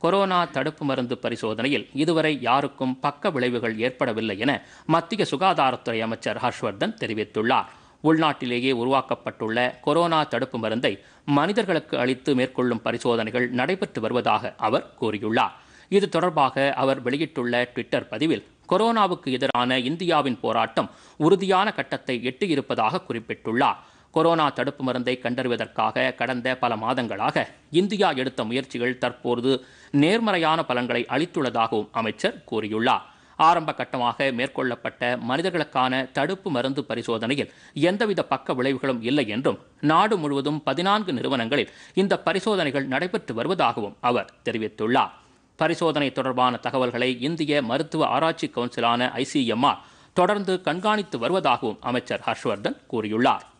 corona தடுப்பு மருந்து பரிசோதனையில் இதுவரை யாருக்கும் பக்க விளைவுகள் ஏற்படவில்லை என மத்திய சுகாதாரத்துறை அமைச்சர் ஹர்ஷ்வர்தன் தெரிவித்துள்ளார் உள்நாட்டிலேயே உருவாக்கப்பட்டுள்ள கொரோனா தடுப்பு மருந்தை மனிதர்களுக்கு அளித்து மேற்கொள்ளும் பரிசோதனைகள் நடைபெற்று வருவதாக அவர் கூறியுள்ளார் இது தொடர்பாக அவர் வெளியிட்டுள்ள ட்விட்டர் பதிவில் கொரோனாவுக்கு எதிரான இந்தியாவின் போராட்டம் உறுதியான கட்டத்தை எட்டியிருப்பதாக குறிப்பிட்டுள்ளார் கொரோனா தடுப்பு மருந்தை கண்டறிவதற்காக கடந்த பல மாதங்களாக இந்தியா எடுத்த முயற்சிகள் தற்போது நேர்மறையான பலன்களை அளித்துள்ளதாகவும் அமைச்சர் கூறியுள்ளார் ஆரம்ப கட்டமாக மேற்கொள்ளப்பட்ட மனிதர்களுக்கான தடுப்பு மருந்து பரிசோதனையில் எந்தவித பக்க விளைவுகளும் இல்லை என்றும் நாடு முழுவதும் பதினான்கு நிறுவனங்களில் இந்த பரிசோதனைகள் நடைபெற்று வருவதாகவும் அவர் தெரிவித்துள்ளார் பரிசோதனை தொடர்பான தகவல்களை இந்திய மருத்துவ ஆராய்ச்சி கவுன்சிலான ஐசிஎம்ஆர் தொடர்ந்து கண்காணித்து வருவதாகவும் அமைச்சர் ஹர்ஷ்வர்தன் கூறியுள்ளார்